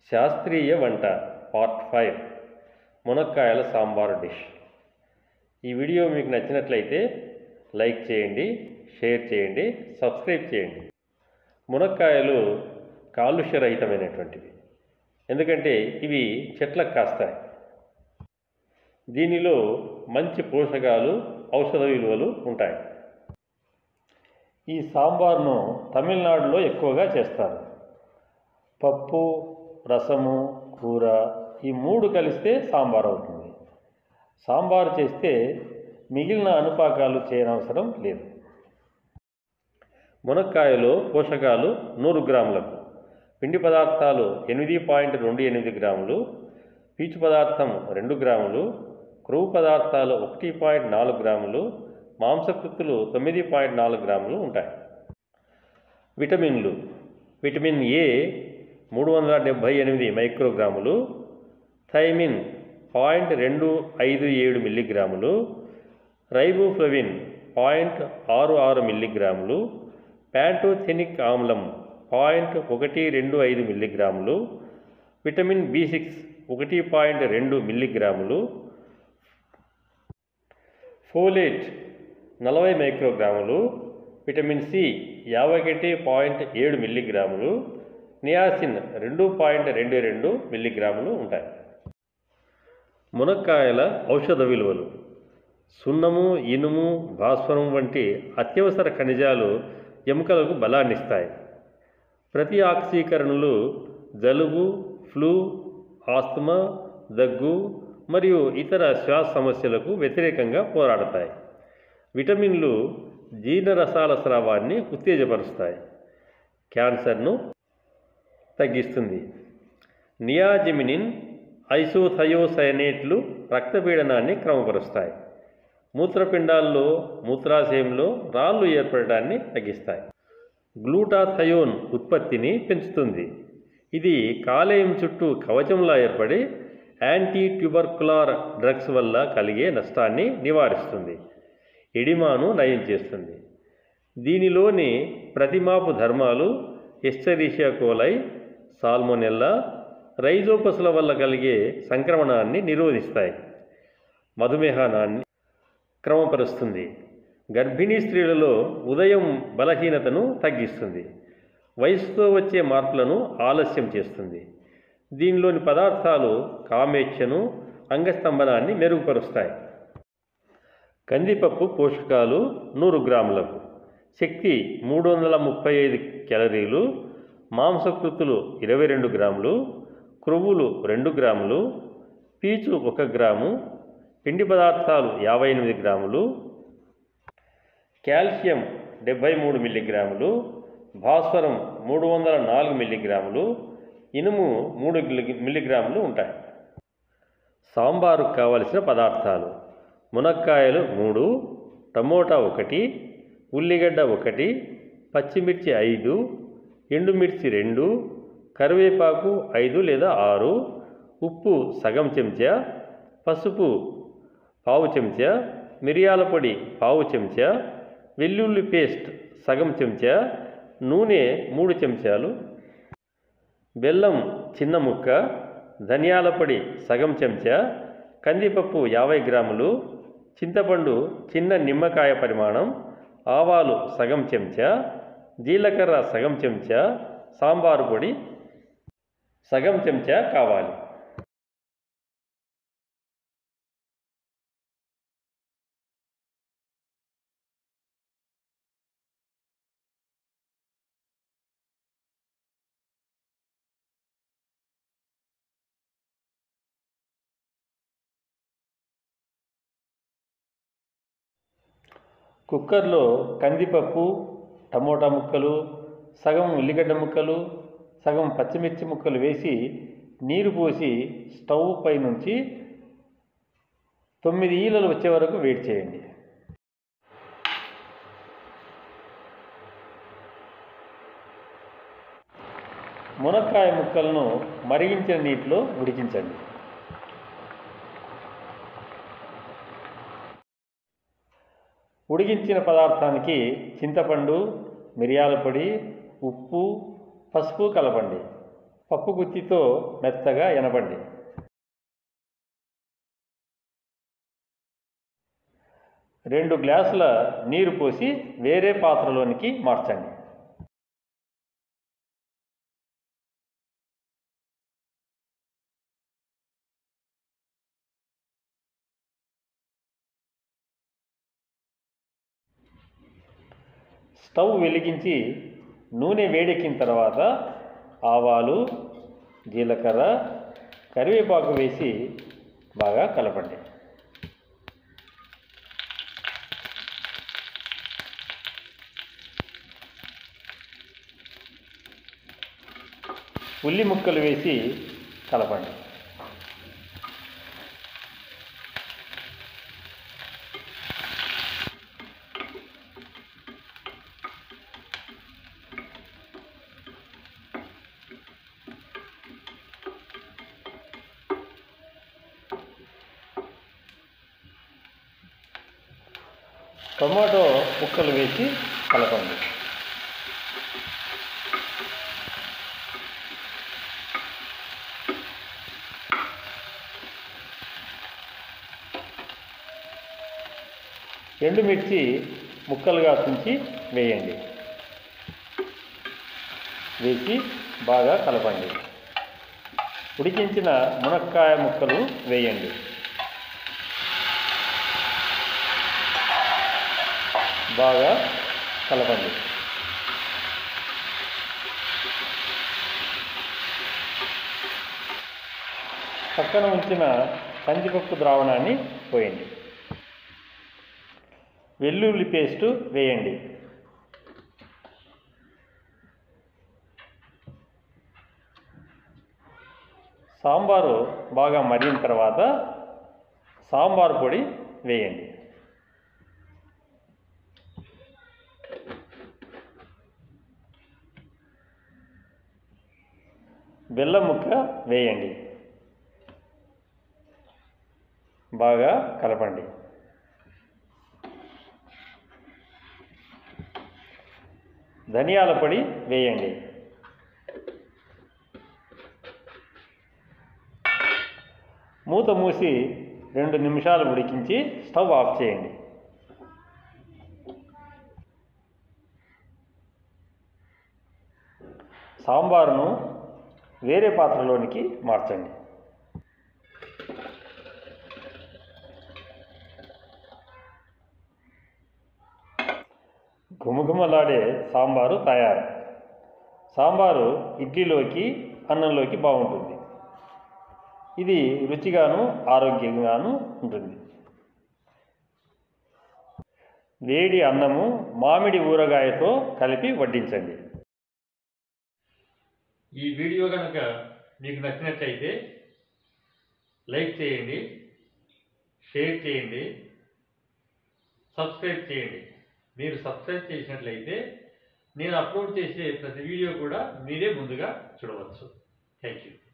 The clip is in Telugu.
శాస్త్రీయ వంట పార్ట్ ఫైవ్ మునక్కాయల సాంబార్ డిష్ ఈ వీడియో మీకు నచ్చినట్లయితే లైక్ చేయండి షేర్ చేయండి సబ్స్క్రైబ్ చేయండి మునక్కాయలు కాలుష్యరహితమైనటువంటివి ఎందుకంటే ఇవి చెట్లకు కాస్తాయి దీనిలో మంచి పోషకాలు ఔషధ విలువలు ఉంటాయి ఈ సాంబార్ను తమిళనాడులో ఎక్కువగా చేస్తారు పప్పు రసము కూర ఈ మూడు కలిస్తే సాంబార్ అవుతుంది సాంబార్ చేస్తే మిగిలిన అనుపాకాలు చేయనవసరం లేదు మునక్కాయలో పోషకాలు నూరు గ్రాములకు పిండి పదార్థాలు ఎనిమిది పాయింట్ రెండు ఎనిమిది గ్రాములు పీచు పదార్థం రెండు గ్రాములు క్రొవ్వు పదార్థాలు ఒకటి పాయింట్ నాలుగు గ్రాములు మాంసకృత్తులు తొమ్మిది పాయింట్ నాలుగు గ్రాములు ఉంటాయి విటమిన్లు విటమిన్ ఏ మూడు వందల డెబ్భై ఎనిమిది మైక్రోగ్రాములు థైమిన్ పాయింట్ రెండు ఐదు ఏడు మిల్లీగ్రాములు రైబోఫ్లవిన్ పాయింట్ ఆరు ఆరు మిల్లీగ్రాములు ప్యాంటోథెనిక్ ఆమ్లం పాయింట్ ఒకటి రెండు ఐదు మిల్లీగ్రాములు విటమిన్ బి సిక్స్ ఒకటి పాయింట్ రెండు మిల్లీగ్రాములు ఫోలేట్ నలభై మైక్రోగ్రాములు విటమిన్ సి యాభై ఒకటి పాయింట్ ఏడు మిల్లీగ్రాములు నియాసిన్ రెండు పాయింట్ రెండు రెండు మిల్లీగ్రాములు ఉంటాయి మునక్కాయల ఔషధ విలువలు సున్నము ఇనుము భాస్వరం వంటి అత్యవసర ఖనిజాలు ఎముకలకు బలాన్నిస్తాయి ప్రతి ఆక్సీకరణలు జలుబు ఫ్లూ ఆస్తమా దగ్గు మరియు ఇతర శ్వాస సమస్యలకు వ్యతిరేకంగా పోరాడతాయి విటమిన్లు జీర్ణరసాల స్రావాన్ని ఉత్తేజపరుస్తాయి క్యాన్సర్ను తగ్గిస్తుంది నియాజిమినిన్ ఐసోథయోసైనేట్లు రక్తపీడనాన్ని క్రమపరుస్తాయి మూత్రపిండాల్లో మూత్రాశయంలో రాళ్ళు ఏర్పడడాన్ని తగ్గిస్తాయి గ్లూటాథయోన్ ఉత్పత్తిని పెంచుతుంది ఇది కాలేయం చుట్టూ కవచంలా ఏర్పడి యాంటీ ట్యూబర్కులార్ డ్రగ్స్ వల్ల కలిగే నష్టాన్ని నివారిస్తుంది ఎడిమాను నయం చేస్తుంది దీనిలోని ప్రతిమాపు ధర్మాలు ఎస్టరీషియా కోలై సాల్మోనెల్లా రైజోపసుల వల్ల కలిగే సంక్రమణాన్ని నిరోధిస్తాయి మధుమేహానాన్ని క్రమపరుస్తుంది గర్భిణీ స్త్రీలలో ఉదయం బలహీనతను తగ్గిస్తుంది వయసుతో వచ్చే మార్పులను ఆలస్యం చేస్తుంది దీనిలోని పదార్థాలు కామేచ్ఛను అంగస్తంభనాన్ని మెరుగుపరుస్తాయి కందిపప్పు పోషకాలు నూరు గ్రాములకు శక్తి మూడు వందల ముప్పై ఐదు క్యాలరీలు మాంసకృతులు ఇరవై రెండు గ్రాములు క్రొవ్వులు రెండు గ్రాములు పీచు ఒక గ్రాము పిండి పదార్థాలు యాభై ఎనిమిది గ్రాములు కాల్షియం డెబ్భై మూడు మిల్లీగ్రాములు భాస్వరం మూడు వందల నాలుగు మిల్లీగ్రాములు ఇనుము మూడు మిల్లీగ్రాములు ఉంటాయి సాంబారుకు కావలసిన పదార్థాలు మునక్కాయలు మూడు టమోటా ఒకటి ఉల్లిగడ్డ ఒకటి పచ్చిమిర్చి ఐదు ఎండుమిర్చి రెండు కరివేపాకు ఐదు లేదా ఆరు ఉప్పు సగం చెంచా పసుపు పావు చెంచా మిరియాల పొడి పావు చెంచా వెల్లుల్లి పేస్ట్ సగం చెంచా నూనె మూడు చెంచాలు బెల్లం చిన్న ముక్క ధనియాల పొడి సగం చెంచా కందిపప్పు యాభై గ్రాములు చింతపండు చిన్న నిమ్మకాయ పరిమాణం ఆవాలు సగం చెంచా జీలకర్ర సగం చెంచా సాంబారు పొడి సగం చెంచా కావాలి కుక్కర్లో కందిపప్పు టమోటా ముక్కలు సగం ఉల్లిగడ్డ ముక్కలు సగం పచ్చిమిర్చి ముక్కలు వేసి నీరు పోసి స్టవ్ పై నుంచి తొమ్మిది ఈలలు వచ్చే వరకు వేడి చేయండి మునక్కాయ ముక్కలను మరిగించిన నీటిలో ఉడికించండి ఉడికించిన పదార్థానికి చింతపండు మిరియాల పొడి ఉప్పు పసుపు కలపండి పప్పు గుత్తితో మెత్తగా ఎనబండి రెండు గ్లాసుల నీరు పోసి వేరే పాత్రలోనికి మార్చండి స్టవ్ వెలిగించి నూనె వేడెక్కిన తర్వాత ఆవాలు జీలకర్ర కరివేపాకు వేసి బాగా కలపండి ఉల్లి ముక్కలు వేసి కలపండి టొమాటో ముక్కలు వేసి కలపండి ఎండుమిర్చి ముక్కలుగా తుంచి వేయండి వేసి బాగా కలపండి ఉడికించిన మునక్కాయ ముక్కలు వేయండి బాగా కలపండి పక్కన ఉంచిన కందిపప్పు ద్రావణాన్ని పోయండి వెల్లుల్లి పేస్టు వేయండి సాంబారు బాగా మరిగిన తర్వాత సాంబార్ పొడి వేయండి బెల్లం ముక్క వేయండి బాగా కలపండి ధనియాల పొడి వేయండి మూత మూసి రెండు నిమిషాలు ఉడికించి స్టవ్ ఆఫ్ చేయండి సాంబారును వేరే పాత్రలోనికి మార్చండి ఘుమఘుమలాడే సాంబారు తయారు సాంబారు ఇడ్లీలోకి అన్నంలోకి బాగుంటుంది ఇది రుచిగాను ఆరోగ్యంగాను ఉంటుంది వేడి అన్నము మామిడి ఊరగాయతో కలిపి వడ్డించండి ఈ వీడియో కనుక మీకు నచ్చినట్లయితే లైక్ చేయండి షేర్ చేయండి సబ్స్క్రైబ్ చేయండి మీరు సబ్స్క్రైబ్ చేసినట్లయితే నేను అప్లోడ్ చేసే ప్రతి వీడియో కూడా మీరే ముందుగా చూడవచ్చు థ్యాంక్ యూ